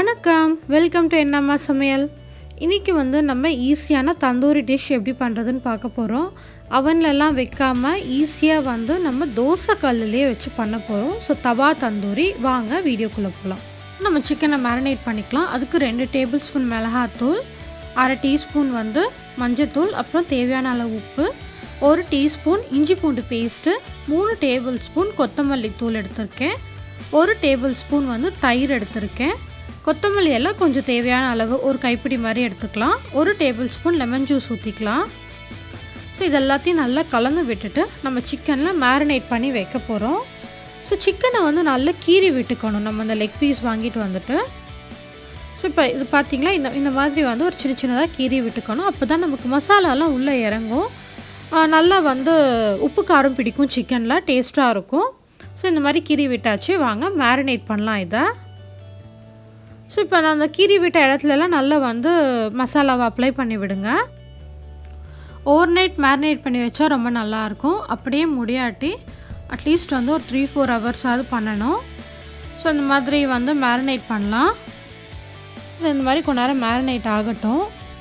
வணக்கம் welcome to என்னம்மா சமையல் இன்றைக்கி வந்து நம்ம ஈஸியான தந்தூரி டிஷ் எப்படி பண்ணுறதுன்னு பார்க்க போகிறோம் அவன்லலாம் வைக்காமல் ஈஸியாக வந்து நம்ம தோசை கல்லுலேயே வச்சு பண்ண போகிறோம் ஸோ தவா தந்தூரி வாங்க வீடியோக்குள்ளே போகலாம் நம்ம சிக்கனை மேரினேட் பண்ணிக்கலாம் அதுக்கு ரெண்டு டேபிள் ஸ்பூன் மிளகாத்தூள் அரை டீஸ்பூன் வந்து மஞ்சத்தூள் அப்புறம் தேவையான அளவு உப்பு ஒரு டீஸ்பூன் இஞ்சி பூண்டு பேஸ்ட்டு மூணு டேபிள் ஸ்பூன் கொத்தமல்லி தூள் எடுத்திருக்கேன் ஒரு டேபிள் ஸ்பூன் வந்து தயிர் எடுத்திருக்கேன் கொத்தமல்லி எல்லாம் கொஞ்சம் தேவையான அளவு ஒரு கைப்பிடி மாதிரி எடுத்துக்கலாம் ஒரு டேபிள் ஸ்பூன் லெமன் ஜூஸ் ஊற்றிக்கலாம் ஸோ இது எல்லாத்தையும் நல்லா கலந்து விட்டுட்டு நம்ம சிக்கனில் மேரினேட் பண்ணி வைக்க போகிறோம் ஸோ சிக்கனை வந்து நல்லா கீறி விட்டுக்கணும் நம்ம அந்த லெக் பீஸ் வாங்கிட்டு வந்துட்டு ஸோ இப்போ இது பார்த்திங்களா இந்த இந்த மாதிரி வந்து ஒரு சின்ன சின்னதாக கீறி விட்டுக்கணும் அப்போ தான் நமக்கு மசாலாலாம் உள்ளே இறங்கும் நல்லா வந்து உப்பு காரம் பிடிக்கும் சிக்கனில் டேஸ்ட்டாக இருக்கும் ஸோ இந்த மாதிரி கீறி விட்டாச்சு வாங்க மேரினேட் பண்ணலாம் இதை ஸோ இப்போ நான் அந்த கீறி விட்ட இடத்துலலாம் நல்லா வந்து மசாலாவை அப்ளை பண்ணி விடுங்க ஓவர் நைட் மேரினேட் பண்ணி வச்சா ரொம்ப நல்லாயிருக்கும் அப்படியே முடியாட்டி அட்லீஸ்ட் வந்து ஒரு த்ரீ ஃபோர் ஹவர்ஸாவது பண்ணணும் ஸோ இந்த மாதிரி வந்து மேரினேட் பண்ணலாம் இந்த மாதிரி கொஞ்ச நேரம் மேரினேட் ஆகட்டும்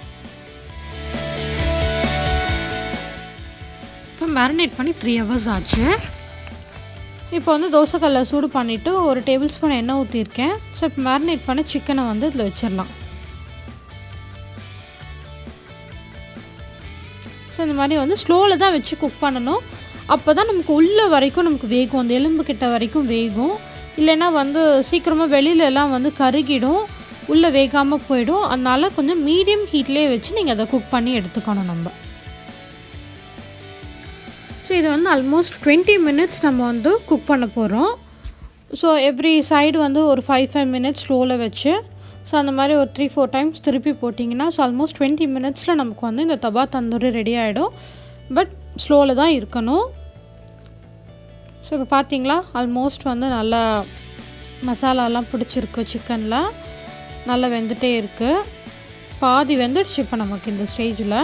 இப்போ மேரினேட் பண்ணி த்ரீ ஹவர்ஸ் ஆச்சு இப்போ வந்து தோசைக்கல்லை சூடு பண்ணிவிட்டு ஒரு டேபிள் ஸ்பூன் எண்ணெய் ஊற்றிருக்கேன் ஸோ இப்போ மேரினேட் பண்ண சிக்கனை வந்து இதில் வச்சிடலாம் ஸோ இந்த மாதிரி வந்து ஸ்லோவில் தான் வச்சு குக் பண்ணணும் அப்போ தான் நமக்கு உள்ள வரைக்கும் நமக்கு வேகும் அந்த எலும்பு கிட்ட வரைக்கும் வேகும் இல்லைன்னா வந்து சீக்கிரமாக வெளியிலலாம் வந்து கருகிடும் உள்ளே வேகாமல் போயிடும் அதனால் கொஞ்சம் மீடியம் ஹீட்லேயே வச்சு நீங்கள் அதை குக் பண்ணி எடுத்துக்கணும் நம்ம ஸோ இது வந்து ஆல்மோஸ்ட் டுவெண்ட்டி மினிட்ஸ் நம்ம வந்து குக் பண்ண போகிறோம் ஸோ எவ்ரி சைடு வந்து ஒரு ஃபைவ் ஃபைவ் மினிட்ஸ் ஸ்லோவில் வச்சு ஸோ அந்த மாதிரி ஒரு த்ரீ ஃபோர் டைம்ஸ் திருப்பி போட்டிங்கன்னா ஸோ ஆல்மோஸ்ட் டுவெண்ட்டி மினிட்ஸில் நமக்கு வந்து இந்த தபா தந்தூரி ரெடி ஆகிடும் பட் ஸ்லோவில் தான் இருக்கணும் ஸோ இப்போ பார்த்தீங்களா ஆல்மோஸ்ட் வந்து நல்லா மசாலாலாம் பிடிச்சிருக்கு சிக்கனில் நல்லா வெந்துட்டே இருக்குது பாதி வெந்துடுச்சு இப்போ நமக்கு இந்த ஸ்டேஜில்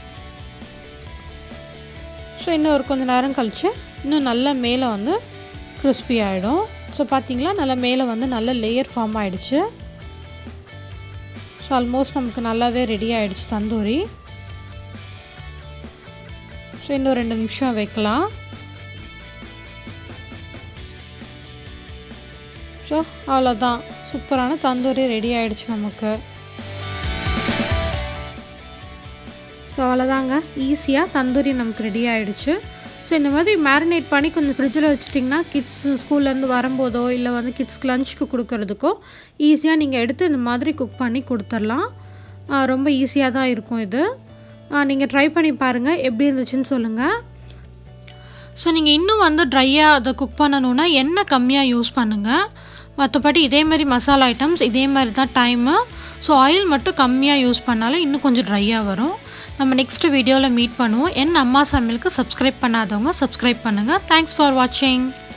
ஸோ இன்னும் ஒரு கொஞ்சம் நேரம் கழித்து இன்னும் நல்லா மேலே வந்து கிறிஸ்பி ஆகிடும் ஸோ பார்த்தீங்களா நல்லா மேலே வந்து நல்ல லேயர் ஃபார்ம் ஆகிடுச்சு ஸோ ஆல்மோஸ்ட் நமக்கு நல்லாவே ரெடி ஆகிடுச்சு தந்தூரி ஸோ இன்னும் ரெண்டு நிமிஷம் வைக்கலாம் ஸோ அவ்வளோதான் சூப்பரான தந்தூரி ரெடி ஆகிடுச்சு நமக்கு ஸோ அவ்வளோதாங்க ஈஸியாக தந்தூரி நமக்கு ரெடி ஆகிடுச்சு ஸோ இந்த மாதிரி மேரினேட் பண்ணி கொஞ்சம் ஃப்ரிட்ஜில் வச்சிட்டிங்கன்னா கிட்ஸ் ஸ்கூல்லேருந்து வரும்போதோ இல்லை வந்து கிட்ஸ்க்கு லஞ்சுக்கு கொடுக்கறதுக்கோ ஈஸியாக நீங்கள் எடுத்து இந்த மாதிரி குக் பண்ணி கொடுத்துர்லாம் ரொம்ப ஈஸியாக தான் இருக்கும் இது நீங்கள் ட்ரை பண்ணி பாருங்கள் எப்படி இருந்துச்சுன்னு சொல்லுங்கள் ஸோ நீங்கள் இன்னும் வந்து ட்ரையாக அதை குக் பண்ணணுன்னா எண்ணெய் கம்மியாக யூஸ் பண்ணுங்கள் மற்றபடி இதேமாரி மசாலா ஐட்டம்ஸ் இதே மாதிரி தான் டைமு ஸோ ஆயில் மட்டும் கம்மியாக யூஸ் பண்ணாலும் இன்னும் கொஞ்சம் ட்ரையாக வரும் நம்ம நெக்ஸ்ட் வீடியோவில் மீட் பண்ணுவோம் என் அம்மா சமையலுக்கு சப்ஸ்கிரைப் பண்ணாதவங்க சப்ஸ்கிரைப் பண்ணுங்கள் தேங்க்ஸ் ஃபார் வாட்சிங்